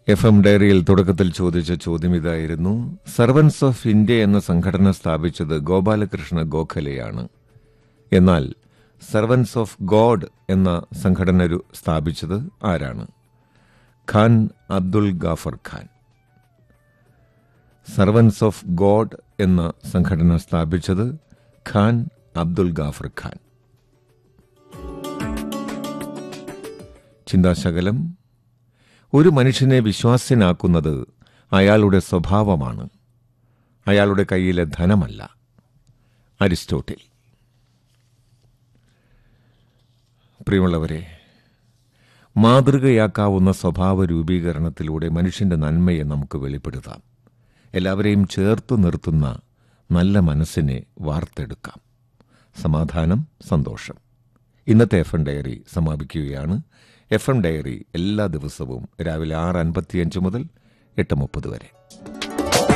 F M ഡയറിയിൽ തുടക്കത്തിൽ ചോദിച്ച ചോദ്യം ഇതായിരുന്നു സർവൻസ് ഓഫ് ഇന്ത്യ എന്ന സംഘടന സ്ഥാപിച്ചത് ഗോപാലകൃഷ്ണ ഗോഖലെയാണ് എന്നാൽ സർവൻസ് ഓഫ് ഗോഡ് എന്ന സംഘടന രു- സ്ഥാപിച്ചത് ആരാണ് Khan Abdul Ghaffar Khan servants of God എന്ന സംഘടന സ്ഥാപിച്ചത് ഖാൻ അബ്ദുൽ ഗാഫർ ഖാൻ ചിന്താശകലം ഒരു മനുഷ്യനെ വിശ്വാസ്യനാക്കുന്നത് അയാളുടെ സ്വഭാവമാണ് അയാളുടെ കയ്യിലെ ധനമല്ല അരിസ്റ്റോട്ടിൽ പ്രിയമുള്ളവരെ മാതൃകയാക്കാവുന്ന സ്വഭാവ രൂപീകരണത്തിലൂടെ മനുഷ്യന്റെ നന്മയെ നമുക്ക് വെളിപ്പെടുത്താം എല്ലാവരെയും ചേർത്തു നിർത്തുന്ന നല്ല മനസ്സിനെ വാർത്തെടുക്കാം സമാധാനം സന്തോഷം ഇന്നത്തെ എഫ് എം ഡയറി സമാപിക്കുകയാണ് എഫ് എം ഡയറി എല്ലാ ദിവസവും രാവിലെ ആറ് അൻപത്തിയഞ്ച് മുതൽ എട്ട് മുപ്പത് വരെ